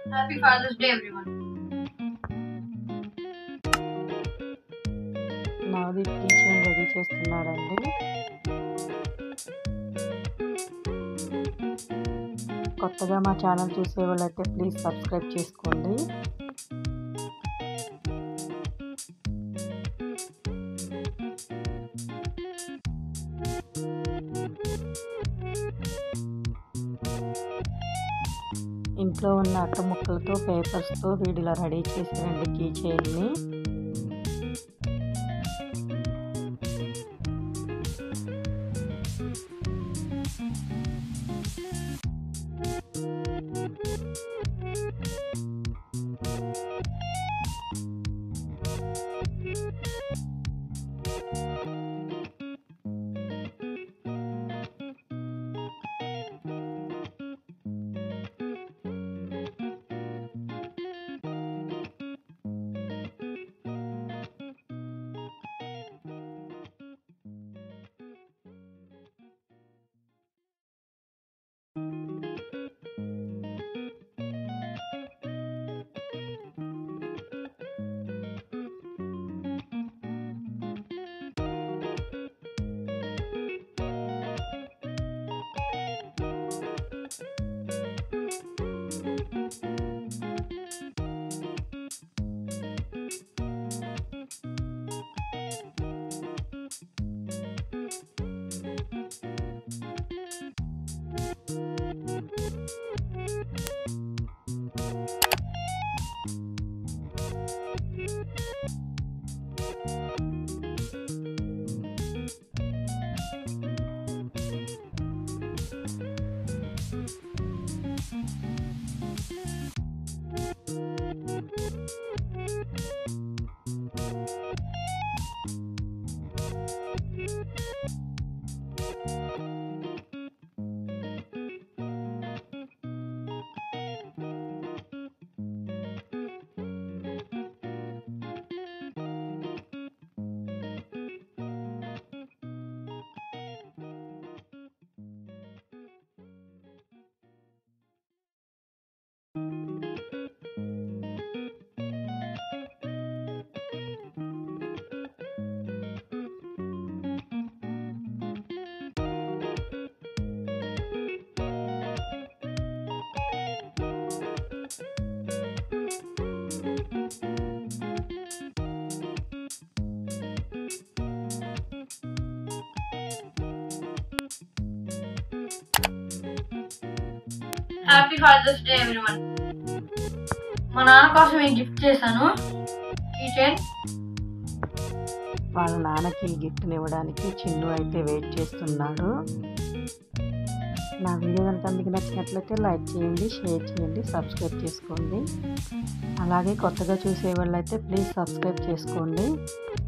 happy Father's Day everyone Navdeep kitchen ready చేస్తున్నాడండి కొత్తగా మా ఛానల్ చూసే వాళ్ళైతే ప్లీజ్ సబ్స్క్రైబ్ చేసుకోండి ఇంట్లో ఉన్న అట్ట ముక్కలతో పేపర్స్తో వీడిలా రెడీ చేసారండి కీ చైన్ని హ్యాపీ ఫాదర్స్ డే ఎవ్రీవన్ మా నాన్న కోసం ఈ గిఫ్ట్ చేశాను ఈ చైన్ వాళ్ళ నాన్నకి గిఫ్ట్ని ఇవ్వడానికి చిన్ను అయితే వెయిట్ చేస్తున్నాడు నా వీడియో కనుక మీకు నచ్చినట్లయితే లైక్ చేయండి షేర్ చేయండి సబ్స్క్రైబ్ చేసుకోండి అలాగే కొత్తగా చూసే వాళ్ళైతే ప్లీజ్ సబ్స్క్రైబ్ చేసుకోండి